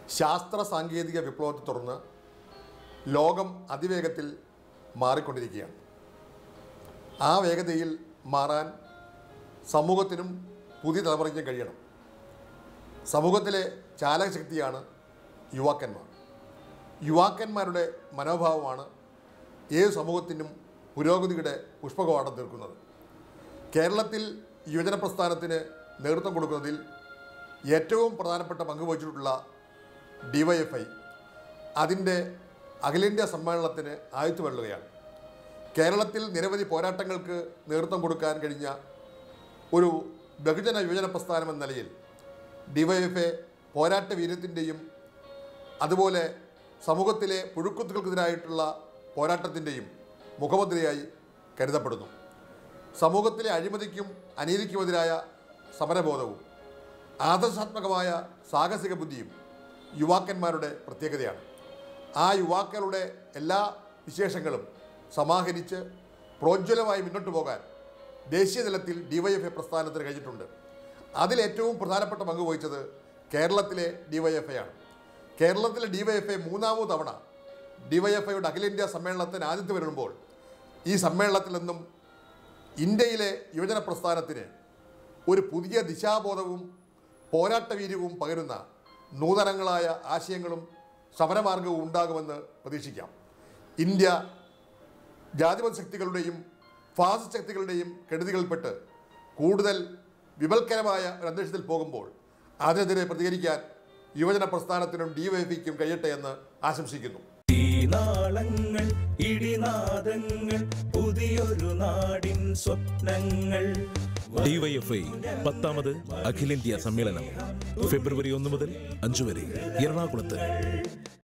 ശാസ്ത്ര സാങ്കേതിക വിപ്ലവത്തെ തുടർന്ന് ലോകം അതിവേഗത്തിൽ മാറിക്കൊണ്ടിരിക്കുകയാണ് ആ വേഗതയിൽ മാറാൻ സമൂഹത്തിനും പുതിയ തലമുറയ്ക്കും കഴിയണം സമൂഹത്തിലെ ചാലകശക്തിയാണ് യുവാക്കന്മാർ യുവാക്കന്മാരുടെ മനോഭാവമാണ് ഏത് സമൂഹത്തിനും പുരോഗതിയുടെ പുഷ്പകവാടം തീർക്കുന്നത് കേരളത്തിൽ യുവജന പ്രസ്ഥാനത്തിന് നേതൃത്വം കൊടുക്കുന്നതിൽ ഏറ്റവും പ്രധാനപ്പെട്ട പങ്ക് വഹിച്ചിട്ടുള്ള ഡിവൈഎഫ്ഐ അതിൻ്റെ അഖിലേന്ത്യാ സമ്മേളനത്തിന് ആയുത്തു വെള്ളുകയാണ് കേരളത്തിൽ നിരവധി പോരാട്ടങ്ങൾക്ക് നേതൃത്വം കൊടുക്കാൻ കഴിഞ്ഞ ഒരു ബഹുജന യുവജന പ്രസ്ഥാനം എന്ന നിലയിൽ ഡിവൈഎഫ്ഐ പോരാട്ട വീര്യത്തിൻ്റെയും അതുപോലെ സമൂഹത്തിലെ പുഴുക്കുത്തുകൾക്കെതിരായിട്ടുള്ള പോരാട്ടത്തിൻ്റെയും മുഖമുദ്രയായി കരുതപ്പെടുന്നു സമൂഹത്തിലെ അഴിമതിക്കും അനീതിക്കുമെതിരായ സമരബോധവും ആദർശാത്മകമായ സാഹസിക ബുദ്ധിയും യുവാക്കന്മാരുടെ പ്രത്യേകതയാണ് ആ യുവാക്കളുടെ എല്ലാ വിശേഷങ്ങളും സമാഹരിച്ച് പ്രോജ്വലമായി മുന്നോട്ട് പോകാൻ ദേശീയ തലത്തിൽ ഡിവൈഎഫ്ഐ പ്രസ്ഥാനത്തിന് കഴിഞ്ഞിട്ടുണ്ട് അതിലേറ്റവും പ്രധാനപ്പെട്ട പങ്ക് വഹിച്ചത് കേരളത്തിലെ ഡിവൈഎഫ്ഐ ആണ് കേരളത്തിലെ ഡിവൈഎഫ്ഐ മൂന്നാമത് തവണ ഡിവൈഎഫ്ഐയുടെ അഖിലേന്ത്യാ സമ്മേളനത്തിന് ആദ്യത്തെ വരുമ്പോൾ ഈ സമ്മേളനത്തിൽ നിന്നും ഇന്ത്യയിലെ യുവജന പ്രസ്ഥാനത്തിന് ഒരു പുതിയ ദിശാബോധവും പോരാട്ടവീര്യവും പകരുന്ന നൂതനങ്ങളായ ആശയങ്ങളും സമരമാർഗവും ഉണ്ടാകുമെന്ന് പ്രതീക്ഷിക്കാം ഇന്ത്യ ജാതിമത ശക്തികളുടെയും ഫാസിസ്റ്റ് ശക്തികളുടെയും കെടുതികൾപ്പെട്ട് കൂടുതൽ വിപൽക്കരമായ ഒരു അന്തരീക്ഷത്തിൽ പോകുമ്പോൾ അതിനെതിരെ പ്രതികരിക്കാൻ യുവജന പ്രസ്ഥാനത്തിനും ഡിവൈഎഫിക്കും കഴിയട്ടെ എന്ന് ആശംസിക്കുന്നു നാളങ്ങൾ ഇടിനാദങ്ങൾ പുതിയൊരു നാടിൻ സ്വപ്നങ്ങൾ ഡിവൈഎഫ്ഐ പത്താമത് അഖിലേന്ത്യാ സമ്മേളനം ഫെബ്രുവരി ഒന്ന് മുതൽ അഞ്ച് വരെ എറണാകുളത്ത്